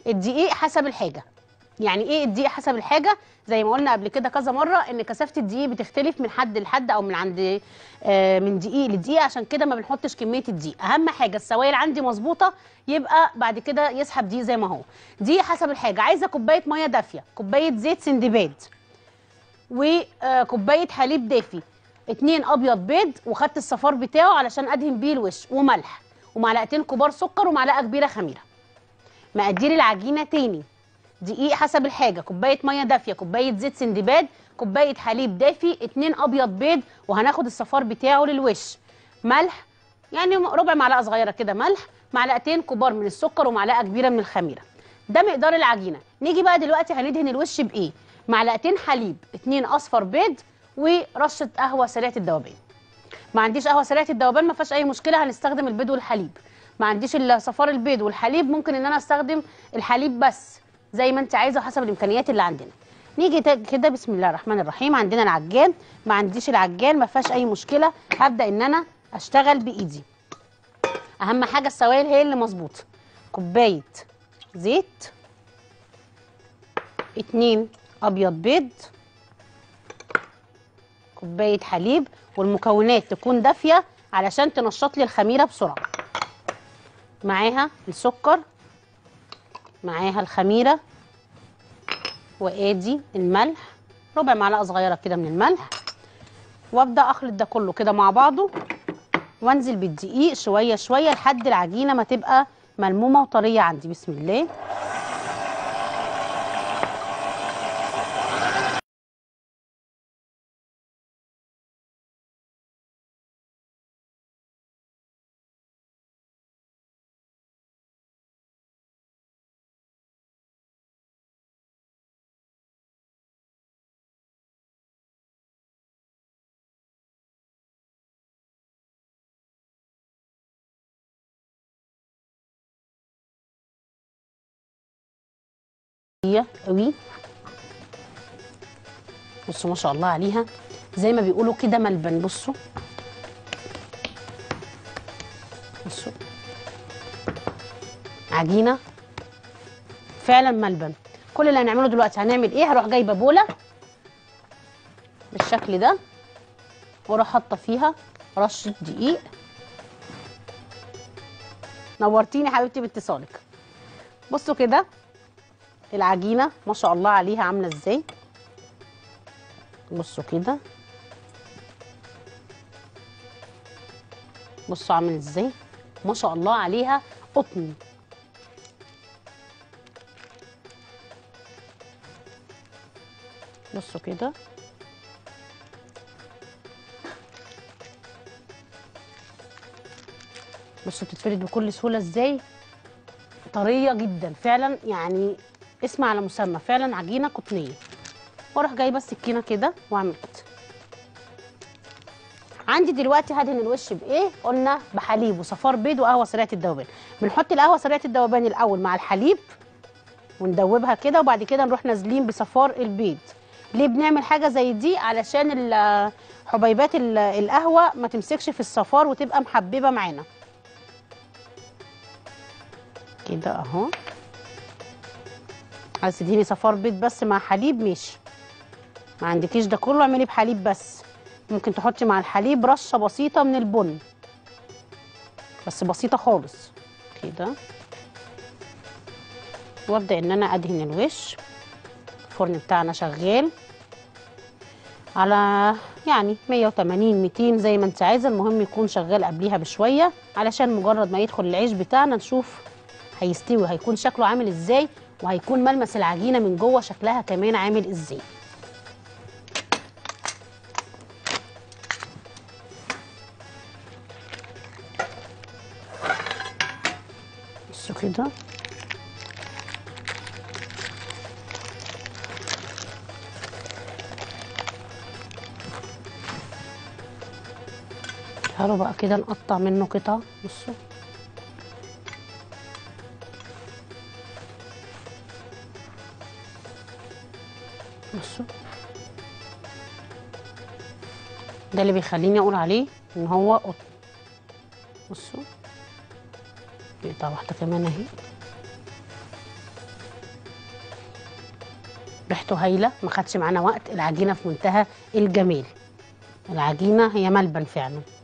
الدقيق حسب الحاجه يعني ايه الدقيق حسب الحاجه زي ما قلنا قبل كده كذا مره ان كثافه الدقيق بتختلف من حد لحد او من عند آه من دقيق لدقيق عشان كده ما بنحطش كميه الدقيق اهم حاجه السوائل عندي مظبوطه يبقى بعد كده يسحب دقيق زي ما هو دقيق حسب الحاجه عايزه كوبايه ميه دافيه كوبايه زيت سندباد وكوبايه حليب دافي اتنين ابيض بيض وخدت الصفار بتاعه علشان ادهن بيه الوش وملح ومعلقتين كبار سكر ومعلقه كبيره خميره مقادير العجينه تاني دقيق حسب الحاجه كوبايه ميه دافيه كوبايه زيت سندباد كوبايه حليب دافي اتنين ابيض بيض وهناخد الصفار بتاعه للوش ملح يعني ربع معلقه صغيره كده ملح معلقتين كبار من السكر ومعلقه كبيره من الخميره ده مقدار العجينه نيجي بقى دلوقتي هندهن الوش بايه معلقتين حليب اتنين اصفر بيض ورشه قهوه سريعه الذوبان ما عنديش قهوه سريعه الذوبان ما فيهاش اي مشكله هنستخدم البيض والحليب ما عنديش الا صفار البيض والحليب ممكن ان انا استخدم الحليب بس زي ما انت عايزه حسب الامكانيات اللي عندنا نيجي كده بسم الله الرحمن الرحيم عندنا العجان ما عنديش العجان ما فيهاش اي مشكله هبدا ان انا اشتغل بايدي اهم حاجه السوائل هي اللي مظبوطه كوبايه زيت اتنين ابيض بيض كوبايه حليب والمكونات تكون دافيه علشان تنشط لي الخميره بسرعه معاها السكر معاها الخميره وادي الملح ربع معلقه صغيره كده من الملح وابدا اخلط ده كله كده مع بعضه وانزل بالدقيق شويه شويه لحد العجينه ما تبقى ملمومه وطريه عندي بسم الله قوي بصوا ما شاء الله عليها زي ما بيقولوا كده ملبن بصوا بصوا عجينه فعلا ملبن كل اللي هنعمله دلوقتي هنعمل ايه هروح جايبه بوله بالشكل ده واروح حاطه فيها رشه دقيق نورتيني حبيبتي باتصالك بصوا كده العجينه ما شاء الله عليها عامله ازاي بصوا كده بصوا عامل ازاي ما شاء الله عليها قطن بصوا كده بصوا بتتفرد بكل سهوله ازاي طريه جدا فعلا يعني اسم على مسمى فعلا عجينه قطنيه واروح جايبه السكينه كده واعمل كده عندي دلوقتي هدهن الوش بايه قلنا بحليب وصفار بيض وقهوه سريعه الذوبان بنحط القهوه سريعه الذوبان الاول مع الحليب وندوبها كده وبعد كده نروح نازلين بصفار البيض ليه بنعمل حاجه زي دي علشان حبيبات القهوه ما تمسكش في الصفار وتبقى محببه معانا كده اهو عايز تديني صفار بيض بس مع حليب ماشي ما عندكيش ده كله اعملي بحليب بس ممكن تحطي مع الحليب رشه بسيطه من البن بس بسيطه خالص كده وابدا ان انا ادهن الوش الفرن بتاعنا شغال على يعني 180 200 زي ما انت عايزه المهم يكون شغال قبليها بشويه علشان مجرد ما يدخل العيش بتاعنا نشوف هيستوي هيكون شكله عامل ازاي وهيكون ملمس العجينه من جوه شكلها كمان عامل ازاي بصوا كده تعالوا بقى كده نقطع منه قطع بصوا بصوا ده اللي بيخليني اقول عليه ان هو قطن بصوا نقطع واحده كمان اهي ريحته هايله ما خدش معانا وقت العجينه في منتهى الجمال العجينه هي ملبن فعلا